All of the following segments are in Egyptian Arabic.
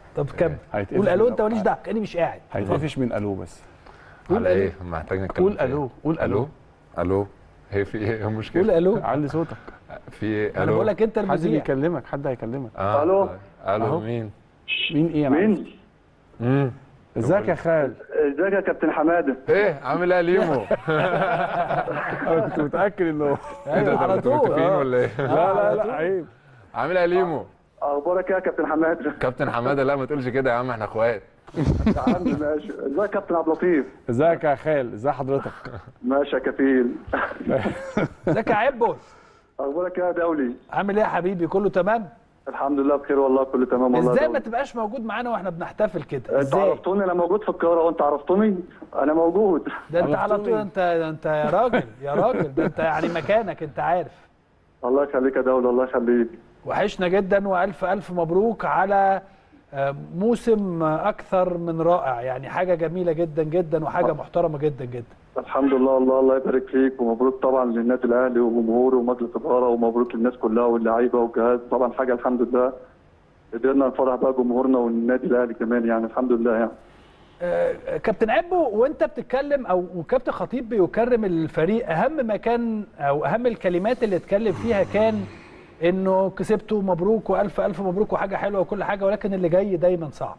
طب كمل هيتقفش قول الو من انت ماليش دعوه كاني مش قاعد هيتقفش من الو بس على ايه محتاج نتكلم قول في إيه؟ الو قول الو الو هي في ايه المشكله قول الو علي صوتك في ايه انا الو بقول لك انت حد المذيع بيكلمك حد هيكلمك آه. ألو؟ طيب. الو أهو. مين مين ايه انا عارف. مين؟ امم ازيك يا خال ازيك يا كابتن حماده؟ ايه عامل ايه يا ليمو انا كنت متاكد انه ايه ده ايوه ده على انتوا طول متفقين آه. ولا ايه لا لا لا عيب عامل ايه يا ليمو اخبارك ايه يا كابتن حماده؟ كابتن حماده لا ما تقولش كده يا عم احنا اخوات تعال ماشي ازيك يا كابتن عبد اللطيف؟ ازيك يا خال ازي حضرتك ماشي يا كفيل ازيك يا عبو اخبارك ايه يا دولي؟ عامل ايه يا حبيبي كله تمام الحمد لله بخير والله كله تمام والله ازاي يا ما دولي. تبقاش موجود معانا واحنا بنحتفل كده انت ازاي عرفتوني انا موجود في القاهره وانت عرفتوني انا موجود ده انت على عرفتوني. طول انت انت يا راجل يا راجل ده انت يعني مكانك انت عارف الله يخليك يا دولي الله يخليك وحشنا جدا والف الف مبروك على آه، موسم آه، اكثر من رائع يعني حاجه جميله جدا جدا وحاجه محترمه جدا جدا الحمد لله الله الله يبارك فيك ومبروك طبعا للنادي الاهلي وجمهوره ومجلس اداره ومبروك للناس كلها واللعيبه والجهاز طبعا حاجه الحمد لله قدرنا نفرح بقى جمهورنا والنادي الاهلي كمان يعني الحمد لله يعني آه، كابتن عبو وانت بتتكلم او وكابتن خطيب بيكرم الفريق اهم ما كان او اهم الكلمات اللي اتكلم فيها كان انه كسبتوا مبروك والف الف مبروك وحاجه حلوه وكل حاجه ولكن اللي جاي دايما صعب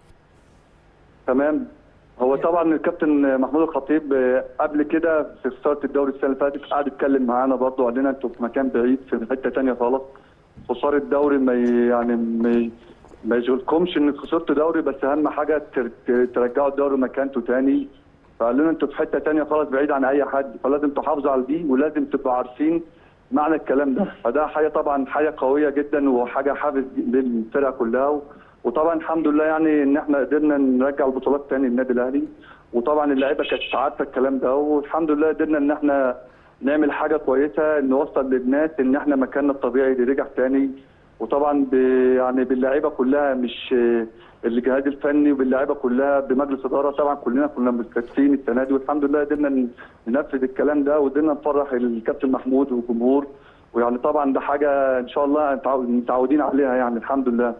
تمام هو طبعا الكابتن محمود الخطيب آه، قبل كده في خساره الدوري السنه اللي فاتت قعد يتكلم معانا برضه قال لنا انتوا في مكان بعيد في حته ثانيه خالص خساره الدوري ما ي- يعني ما ما يشغلكمش ان خسرتوا دوري بس اهم حاجه تر- ت- ترجعوا الدوري مكانته تاني فقال لنا انتوا في حته ثانيه خالص بعيد عن اي حد فلازم تحافظوا على دي ولازم تبقوا عارفين معنى الكلام ده فده حاجه طبعا حاجه قويه جدا وحاجه حافز للفرقه كلها و- وطبعا الحمد لله يعني ان احنا قدرنا نرجع البطولات تاني للنادي الاهلي وطبعا اللعيبه كانت عارفه الكلام ده والحمد لله قدرنا ان احنا نعمل حاجه كويسه نوصل للناس ان احنا مكاننا الطبيعي اللي رجع تاني وطبعا ب يعني باللعيبه كلها مش الجهاز الفني وباللعيبه كلها بمجلس اداره طبعا كلنا كنا مستكفين السنه دي والحمد لله قدرنا ننفذ الكلام ده وقدرنا نفرح الكابتن محمود والجمهور ويعني طبعا ده حاجه ان شاء الله متعو- متعودين عليها يعني الحمد لله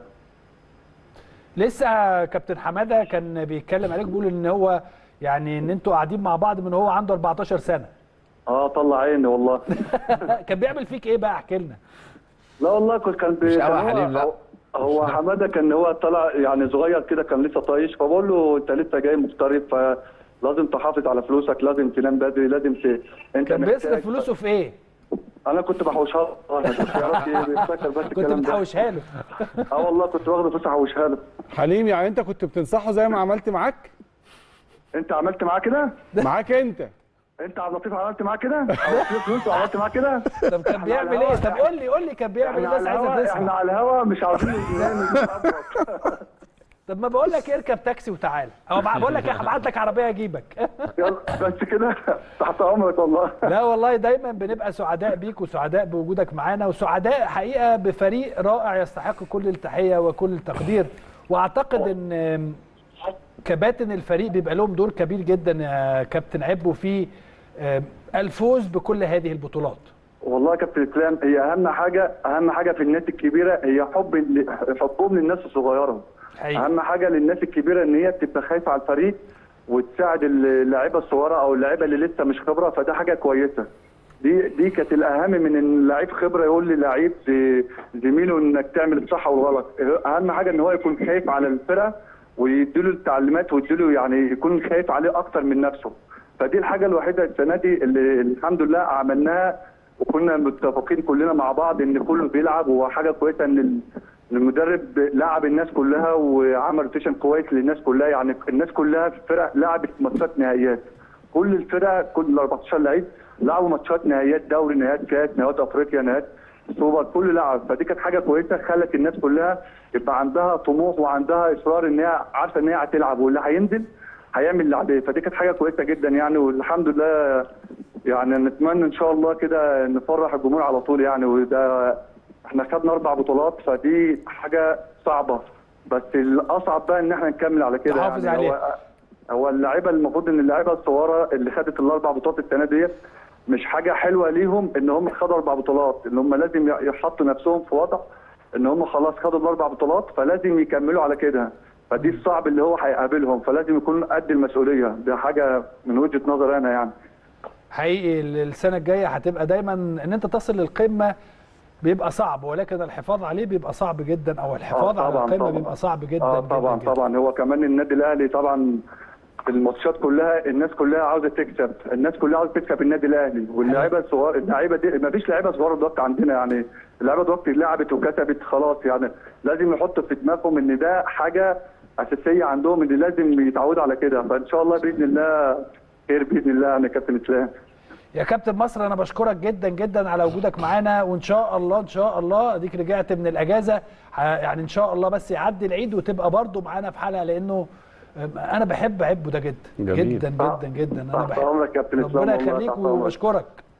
لسه كابتن حماده كان بيتكلم عليك بيقول ان هو يعني ان انتوا قاعدين مع بعض من هو عنده 14 سنه اه طلع عيني والله كان بيعمل فيك ايه بقى احكي لنا لا والله كنت كان بي- مش كان قوي هو- حليم، لا. هو- هو حماده كان هو طلع يعني صغير كده كان لسه طايش فبقول له انت لسه جاي مغترب فلازم تحافظ على فلوسك لازم تنام بدري لازم ت... انت كان محتاج- بيصرف فلوسه في ايه انا كنت بحوشها له أنا كنت يا رب بيفتكر بس كنت الكلام ده بتحوشها له اه والله كنت واخد فلوس احوشها له حليم يعني انت كنت بتنصحه زي ما عملت معاك انت عملت معاه كده؟ معاك انت انت عبد اللطيف عملت معاه كده؟ حوشت فلوس وعملت معاه كده؟ طب كان احنا بيعمل على ايه الهوا. طب قول لي قول لي كان بيعمل ايه احنا على الناس عايزه الهوا احنا تسمع على الهوا مش عارفين نعمل طب ما بقول لك اركب تاكسي وتعالى او بقول لك ايه هبعت لك عربيه اجيبك يلا بس كده تحت امرك والله لا والله دايما بنبقى سعداء بيك وسعداء بوجودك معانا وسعداء حقيقه بفريق رائع يستحق كل التحيه وكل التقدير واعتقد ان كباتن الفريق بيبقى لهم دور كبير جدا يا كابتن عبو في الفوز بكل هذه البطولات والله يا كابتن اسلام هي اهم حاجه اهم حاجه في الناس الكبيره هي حب ال- حبهم للناس الصغيره حقيقي. اهم حاجه للناس الكبيره ان هي بتبقى خايفه على الفريق وتساعد اللاعيبه الصغيره او اللعيبه اللي لسه مش خبره فده حاجه كويسه دي دي كانت الاهم من ان اللعيب خبره يقول للعيب زي- زميله انك تعمل الصح والغلط اهم حاجه ان هو يكون خايف على الفرقه ويديله التعليمات ويديله يعني يكون خايف عليه اكتر من نفسه فدي الحاجه الوحيده السنه دي اللي الحمد لله عملناها وكنا متفقين كلنا مع بعض ان كله بيلعب وحاجه كويسه ان ال- المدرب لعب الناس كلها وعمل روتيشن كويس للناس كلها يعني الناس كلها في الفرق لعبت ماتشات نهائيات كل الفرق كل ال 14 لعيب لعبوا ماتشات نهائيات دوري نهائيات كاس نهائيات افريقيا نهائيات سوبر كل لعب فدي كانت حاجه كويسه خلت الناس كلها يبقى عندها طموح وعندها اصرار ان هي عارفه ان هي هتلعب واللي هينزل هيعمل اللي عليه فدي كانت حاجه كويسه جدا يعني والحمد لله يعني نتمنى ان شاء الله كده نفرح الجمهور على طول يعني وده احنا خدنا اربع بطولات فدي حاجه صعبه بس الاصعب بقى ان احنا نكمل على كده تحافظ يعني عليها. هو هو اللعيبه المفروض ان اللعيبه الصغيره اللي خدت الاربع بطولات السنه ديت مش حاجه حلوه ليهم ان هم خدوا اربع بطولات ان هم لازم يحطوا نفسهم في وضع ان هم خلاص خدوا الاربع بطولات فلازم يكملوا على كده فدي الصعب اللي هو هيقابلهم فلازم يكون قد المسؤوليه دي حاجه من وجهه نظري انا يعني حقيقي السنه الجايه هتبقى دايما ان انت تصل للقمه بيبقى صعب ولكن الحفاظ عليه بيبقى صعب جدا او الحفاظ آه على طبعاً، القمه طبعاً. بيبقى صعب جدا اه جدا طبعا جدا. طبعا هو كمان النادي الاهلي طبعا في الماتشات كلها الناس كلها عاوزه تكسب الناس كلها عاوزه تكسب النادي الاهلي واللعيبه الصغار اللعيبه دي ما فيش لعيبه صغيره دلوقتي عندنا يعني اللعيبه دلوقتي لعبت وكسبت خلاص يعني لازم يحطوا في دماغهم ان ده حاجه اساسيه عندهم ان لازم يتعودوا على كده فان شاء الله باذن الله خير باذن الله يعني يا كابتن اسلام يا كابتن مصر انا بشكرك جدا جدا على وجودك معانا وان شاء الله ان شاء الله اديك رجعت من الاجازه ه- يعني ان شاء الله بس يعدي العيد وتبقى برضو معانا في حلقه لانه انا بحب احبه ده جدا جميل. جدا جدا جدا انا تحت بحب امرك يا كابتن اسلام ربنا والله، يخليك تحت أمرك. وبشكرك